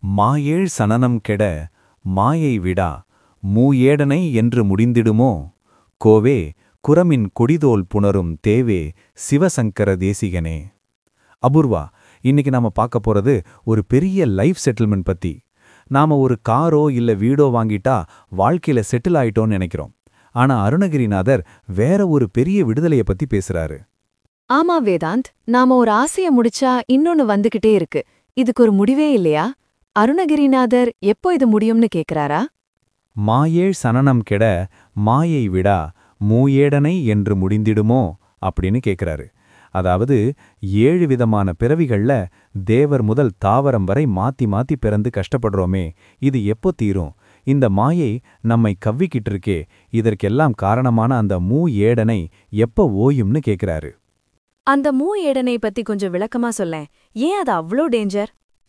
மாயேழ் சனனம் கெட மாயை விடா மூயேடனை என்று முடிந்திடுமோ கோவே குரமின் கொடிதோல் புணரும் தேவே சிவசங்கர தேசிகனே அபூர்வா இன்னைக்கு நாம பார்க்க போறது ஒரு பெரிய லைஃப் செட்டில்மெண்ட் பத்தி நாம ஒரு காரோ இல்ல வீடோ வாங்கிட்டா வாழ்க்கையில செட்டில் ஆயிட்டோம்னு நினைக்கிறோம் ஆனா அருணகிரிநாதர் வேற ஒரு பெரிய விடுதலைய பத்தி பேசுறாரு ஆமா வேதாந்த் நாம ஒரு ஆசைய முடிச்சா இன்னொன்னு வந்துகிட்டே இருக்கு இதுக்கு ஒரு முடிவே இல்லையா அருணகிரிநாதர் எப்போ இது முடியும்னு கேக்குறாரா மாயேழ் சனனம் கெட மாயை விடா மூயேடனை என்று முடிந்திடுமோ அப்படின்னு கேக்குறாரு அதாவது ஏழு விதமான பிறவிகள்ல தேவர் முதல் தாவரம் வரை மாத்தி மாத்தி பிறந்து கஷ்டப்படுறோமே இது எப்போ தீரும் இந்த மாயை நம்மை கவ்விக்கிட்டு இருக்கே இதற்கெல்லாம் காரணமான அந்த மூ ஏடனை எப்போ ஓயும்னு கேக்குறாரு அந்த மூ ஏடனை பத்தி கொஞ்சம் விளக்கமா சொல்லேன் ஏன் அது அவ்ளோ டேஞ்சர்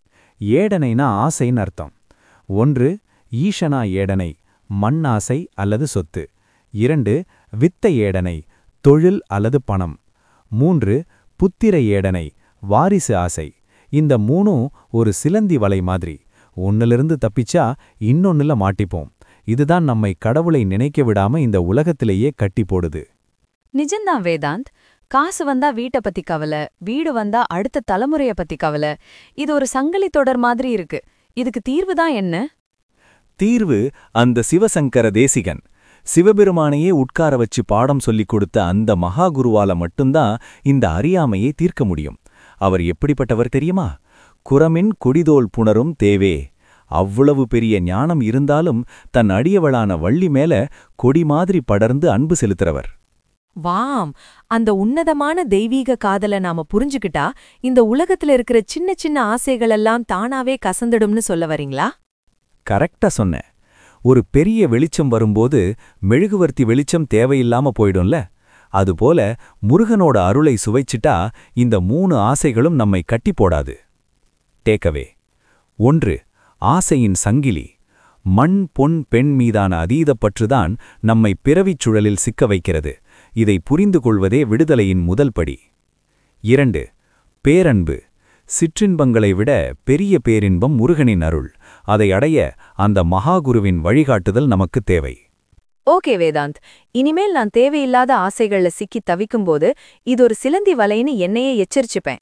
ஏடனைனா ஆசைன்னு அர்த்தம் ஒன்று ஈஷனா ஏடனை மண் ஆசை அல்லது சொத்து இரண்டு வித்த ஏடனை தொழில் அல்லது பணம் மூன்று புத்திர ஏடனை வாரிசு ஆசை இந்த மூணும் ஒரு சிலந்தி வலை மாதிரி ஒன்னிலிருந்து தப்பிச்சா இன்னொன்னுல மாட்டிப்போம் இதுதான் நம்மை கடவுளை நினைக்க விடாம இந்த உலகத்திலேயே கட்டி போடுது நிஜம்தான் வேதாந்த் காசு வந்தா வீட்டை பத்தி கவலை வீடு வந்தா அடுத்த தலைமுறைய பத்தி கவலை இது ஒரு சங்கிலி தொடர் மாதிரி இருக்கு இதுக்கு தீர்வு தான் என்ன தீர்வு அந்த சிவசங்கர தேசிகன் சிவபெருமானையே உட்கார வச்சு பாடம் சொல்லிக் கொடுத்த அந்த மகாகுருவால மட்டும்தான் இந்த அறியாமையை தீர்க்க முடியும் அவர் எப்படிப்பட்டவர் தெரியுமா குரமின் கொடிதோல் புணரும் தேவே அவ்வளவு பெரிய ஞானம் இருந்தாலும் தன் அடியவளான வள்ளி மேல கொடி மாதிரி படர்ந்து அன்பு செலுத்துறவர் வாம் அந்த உன்னதமான தெய்வீக காதல நாம புரிஞ்சுக்கிட்டா இந்த உலகத்துல இருக்கிற சின்ன சின்ன ஆசைகளெல்லாம் தானாவே கசந்துடும்னு சொல்ல வரீங்களா கரெக்டா சொன்ன ஒரு பெரிய வெளிச்சம் வரும்போது மெழுகுவர்த்தி வெளிச்சம் தேவையில்லாம போயிடும்ல அதுபோல முருகனோட அருளை சுவைச்சிட்டா இந்த மூணு ஆசைகளும் நம்மை கட்டி போடாது டேக்கவே ஒன்று ஆசையின் சங்கிலி மண் பொன் பெண் மீதான அதீதப்பற்றுதான் நம்மை பிறவிச் சுழலில் சிக்க வைக்கிறது இதை புரிந்து கொள்வதே விடுதலையின் முதல் படி இரண்டு பேரன்பு சிற்றின்பங்களை விட பெரிய பேரின்பம் முருகனின் அருள் அதை அடைய அந்த மகாகுருவின் வழிகாட்டுதல் நமக்கு தேவை ஓகே வேதாந்த் இனிமேல் நான் தேவையில்லாத ஆசைகள்ல சிக்கி தவிக்கும்போது இது ஒரு சிலந்தி வலைன்னு என்னையே எச்சரிச்சுப்பேன்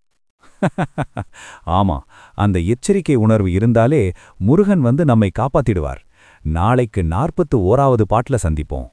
ஆமா அந்த எச்சரிக்கை உணர்வு இருந்தாலே முருகன் வந்து நம்மை காப்பாத்திடுவார் நாளைக்கு நாற்பத்து ஓராவது பாட்டுல சந்திப்போம்